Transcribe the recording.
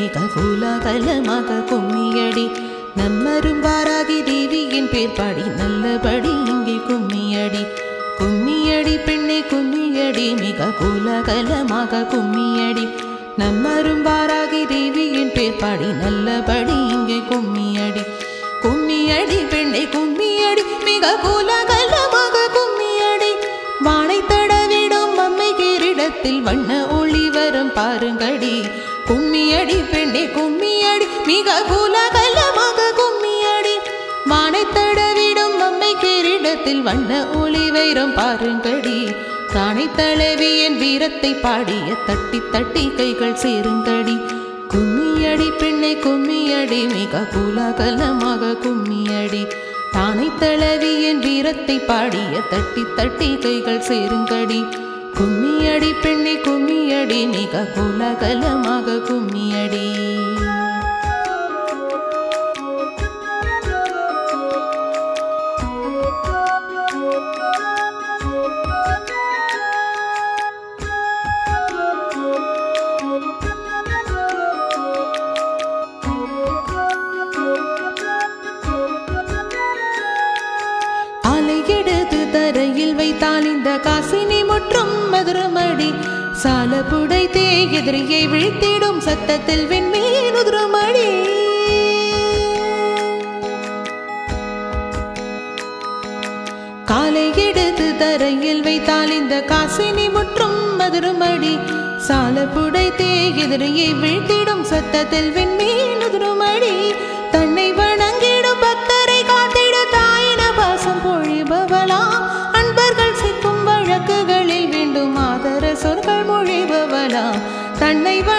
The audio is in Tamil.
மிக கோலாகலமாக கும்மியடி நம்மரும் வாராகி தேவியின் பேர் பாடி நல்லபடி இங்கே கும்மியடி கும்மியடி பெண்ணே கும்மியடி மிக கோலாகலமாக கும்மியடி நம்மரும் வாராகி தேவியின் பேர் பாடி நல்லபடி இங்கே கும்மியடி கும்மியடி பெண்ணை கும்மியடி மிக கோலாகலமாக கும்மியடி வானை தடவிடும் அம்மை கிரீடத்தில் வண்ண ஒளி வரும் பாருங்கடி கும்மியடி பெண்ணே கும்மியடி மிக கோலாகலமாக கும்மியடி வானை தடவிடும் அம்மை கிரீடத்தில் வண்ண ஒளி வைரம் பாருங்கடி தானை தளவியன் வீரத்தை பாடிய தட்டி தட்டி கைகள் சேருங்கடி கும்மியடி பெண்ணை கும்மியடி மிக கோலாகலமாக கும்மியடி தானை தளவியன் வீரத்தை பாடிய தட்டி தட்டி கைகள் சேருங்கடி கும்மியடி பெண்ணை கும்மியடி மிக கோலாகலமாக கும்மியடி ஆலை எடுத்து தரையில் வைத்தால் இந்த காசினி முற்றும் மதுரமடி சால புடைத்தே எதிரியை விழித்திடும் சத்தத்தில் விண்மீன் உதிரமடி காலை எடுத்து தரையில் வைத்தால் இந்த காசினி முற்றும் மதுரமடி சால புடைத்தே எதிரியை வீழ்த்திடும் சத்தத்தில் விண்மீன் உதிரமடி தன்னை வணங்கிடும் பக்தரை காத்திட தாயின பாசம் பொழிபவளாம் அன்பர்கள் சிக்கும் வழக்குகளில் வேண்டும் ஆதர சொற்கள் மொழிபவளாம் தன்னை